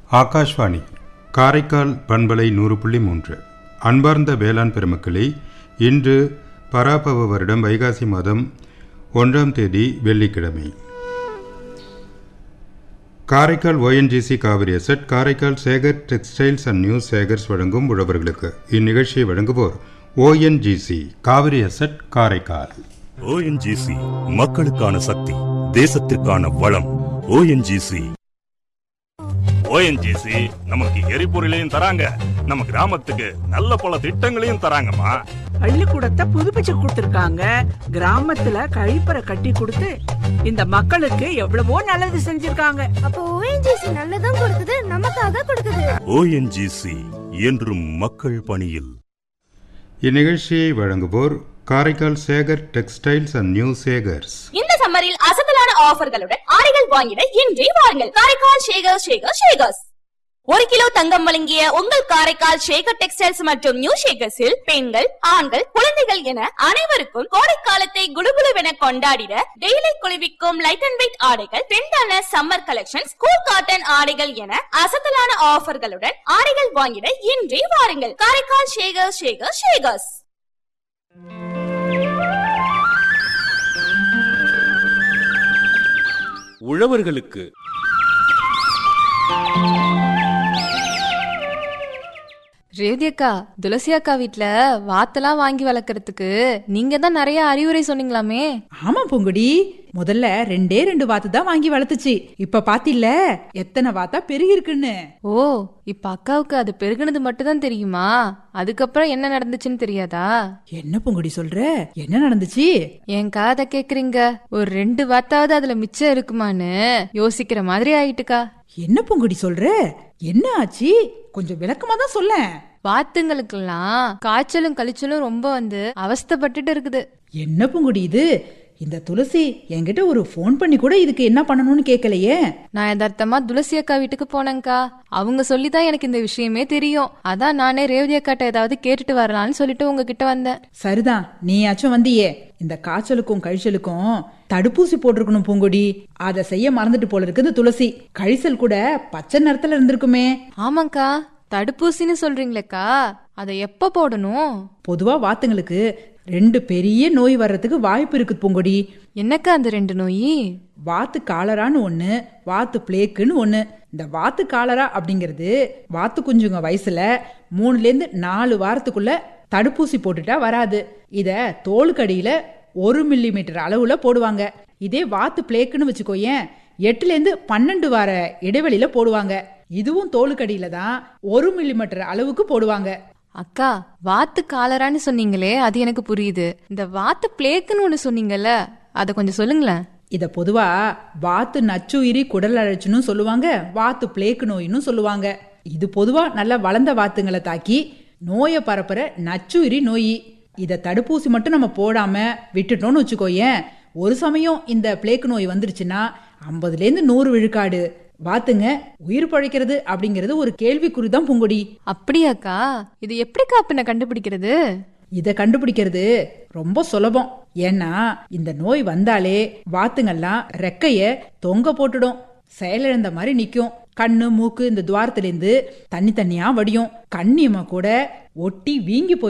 ஆகாஷ்வாணி காரைக்கால் பண்பலை நூறு புள்ளி மூன்று அன்பார்ந்த வேளாண் பெருமக்களே இன்று பராபவ வருடம் வைகாசி மாதம் ஒன்றாம் தேதி வெள்ளிக்கிழமை Karaikal ONGC Cauvery asset Karaikal Sekar textiles and new Sekars வழங்கும் உழவர்களுக்கு இந்நிகழ்ச்சியை வழங்குவோர் ONGC Cauvery asset Karaikal ONGC மக்களுக்கான சக்தி தேசத்திற்கான வளம் ஓஎன்ஜிசி ஓஎன்ஜிசி நமக்கு எரிபொருளையும் தராங்க நம்ம கிராமத்துக்கு நல்ல பல திட்டங்களையும் தராங்கம்மா பள்ளிக்கூடத்தை புதுப்பிச்சு கொடுத்திருக்காங்க கிராமத்துல கழிப்பறை கட்டி கொடுத்து இந்த மக்களுக்கு எவ்வளவோ நல்லது செஞ்சிருக்காங்க அப்போ ஓஎன்ஜிசி நல்லதும் கொடுக்குது நமக்காக கொடுக்குது ஓஎன்ஜிசி என்றும் மக்கள் பணியில் இந்நிகழ்ச்சியை வழங்குவோர் Karaikal Sekar textiles and new Sekars இந்த சம்மரில் அசத்தலான ஆஃபர்களுடன் ஆடைகள் வாங்கிட இன்றே வாருங்கள் காரைக்கால் ஷேகர் ஷேகர் ஷேகர்ஸ் ஒரு கிலோ தங்கம் வழங்கிய உங்கள் காரைக்கால் ஷேகர் டெக்ஸ்டைல்ஸ் மற்றும் நியூ ஷேகர்ஸில் பெண்கள் ஆண்கள் குழந்தைகள் என அனைவருக்கும் கோடைக்காலத்தை குளுகுளுவென கொண்டாடிட டெய்லி குளிர்விக்கும் லைட் அண்ட் வெயிட் ஆடைகள் பெண்டான சம்மர் கலெக்ஷன் ஸ்கூல் காட்டன் ஆடைகள் என அசத்தலான ஆஃபர்களுடன் ஆடைகள் வாங்கிட இன்றே வாருங்கள் காரைக்கால் ஷேகர் ஷேகர் ஷேகர்ஸ் உழவர்களுக்கு ரேவதி அக்கா துளசி அக்கா வீட்ல வாத்தெல்லாம் வாங்கி வளர்க்கறதுக்கு நீங்க தான் நிறைய அறிவுரை சொன்னீங்களாமே ஆமா பூங்குடி முதல்ல ரெண்டே ரெண்டு வாத்து தான் வாங்கி வளர்த்துச்சு இப்ப பாத்தில எத்தனை வாத்தா பெருகி இருக்குன்னு ஓ இப்ப அக்காவுக்கு அது பெருகுனது மட்டும் தான் தெரியுமா அதுக்கப்புறம் என்ன நடந்துச்சுன்னு தெரியாதா என்ன பூங்குடி சொல்ற என்ன நடந்துச்சு என் காதை கேக்குறீங்க ஒரு ரெண்டு வாத்தாவது அதுல மிச்சம் இருக்குமான்னு யோசிக்கிற மாதிரி ஆயிட்டுக்கா என்ன பூங்குடி சொல்ற என்ன ஆச்சு கொஞ்சம் விளக்கமா தான் சொல்ல வாத்துங்களுக்கெல்லாம் காய்ச்சலும் கழிச்சலும் ரொம்ப வந்து அவஸ்தைப்பட்டுட்டு இருக்குது என்ன பூங்குடி இது இந்த துளசி என்கிட்ட ஒரு ஃபோன் பண்ணி கூட இதுக்கு என்ன பண்ணணும்னு கேட்கலையே நான் யதார்த்தமா துளசி அக்கா வீட்டுக்கு போனேங்க்கா அவங்க சொல்லிதான் எனக்கு இந்த விஷயமே தெரியும் அதான் நானே ரேவதி அக்காட்ட ஏதாவது கேட்டுட்டு வரலாம்னு சொல்லிட்டு உங்ககிட்ட வந்தேன் சரிதான் நீயாச்சும் வந்தியே இந்த காய்ச்சலுக்கும் கழிச்சலுக்கும் தடுப்பூசி போட்டிருக்கணும் பூங்கொடி அதை செய்ய மறந்துட்டு போல இருக்குது துளசி கழிசல் கூட பச்சை நிறத்துல இருந்திருக்குமே ஆமாக்கா தடுப்பூசின்னு சொல்றீங்களேக்கா அதை எப்ப போடணும் பொதுவா வாத்துங்களுக்கு ரெண்டு பெரிய நோய் வர்றதுக்கு வாய்ப்பு இருக்குது பூங்கொடி என்னக்கா அந்த ரெண்டு நோய் வாத்து காலரான்னு ஒண்ணு வாத்து பிளேக்குன்னு ஒண்ணு இந்த வாத்து காலரா அப்படிங்கிறது வாத்து குஞ்சுங்க வயசுல மூணுல இருந்து நாலு வாரத்துக்குள்ள தடுப்பூசி போட்டுட்டா வராது இத தோலுக்கடியில ஒரு மில்லி மீட்டர் அளவுல போடுவாங்க இதே வாத்து பிளேக்குன்னு வச்சுக்கோயேன் எட்டுல இருந்து பன்னெண்டு வார இடைவெளியில போடுவாங்க இதுவும் தோலுக்கடியில தான் ஒரு மில்லிமீட்டர் அளவுக்கு போடுவாங்க அக்கா வாத்து காலரான்னு சொன்னீங்களே அது எனக்கு புரியுது இந்த வாத்து பிளேக்குன்னு ஒண்ணு சொன்னீங்கல்ல அதை கொஞ்சம் சொல்லுங்களேன் இத பொதுவா வாத்து நச்சுயிரி குடல் அழைச்சுன்னு சொல்லுவாங்க வாத்து பிளேக்கு நோயின்னு சொல்லுவாங்க இது பொதுவா நல்லா வளர்ந்த வாத்துங்களை தாக்கி நோயை பரப்புற நச்சுயிரி நோய் இத தடுப்பூசி மட்டும் நம்ம போடாம விட்டுட்டோம்னு வச்சுக்கோயேன் ஒரு சமயம் இந்த பிளேக்கு நோய் வந்துருச்சுன்னா ஐம்பதுல இருந்து நூறு விழுக்காடு வாத்துங்க உயிர் பழைக்கிறது அப்படிங்கிறது ஒரு கேள்விக்குறி தான் பூங்கொடி அப்படியாக்கா இது எப்படிக்கா பின்ன கண்டுபிடிக்கிறது இத கண்டுபிடிக்கிறது ரொம்ப சுலபம் ஏன்னா இந்த நோய் வந்தாலே வாத்துங்கெல்லாம் ரெக்கைய தொங்க போட்டுடும் செயலிழந்த மாதிரி நிக்கும் கண்ணு மூக்கு இந்த துவாரத்திலேருந்து தண்ணி தண்ணியா வடியும் கண்ணியமா கூட ஒட்டி வீங்கி போய்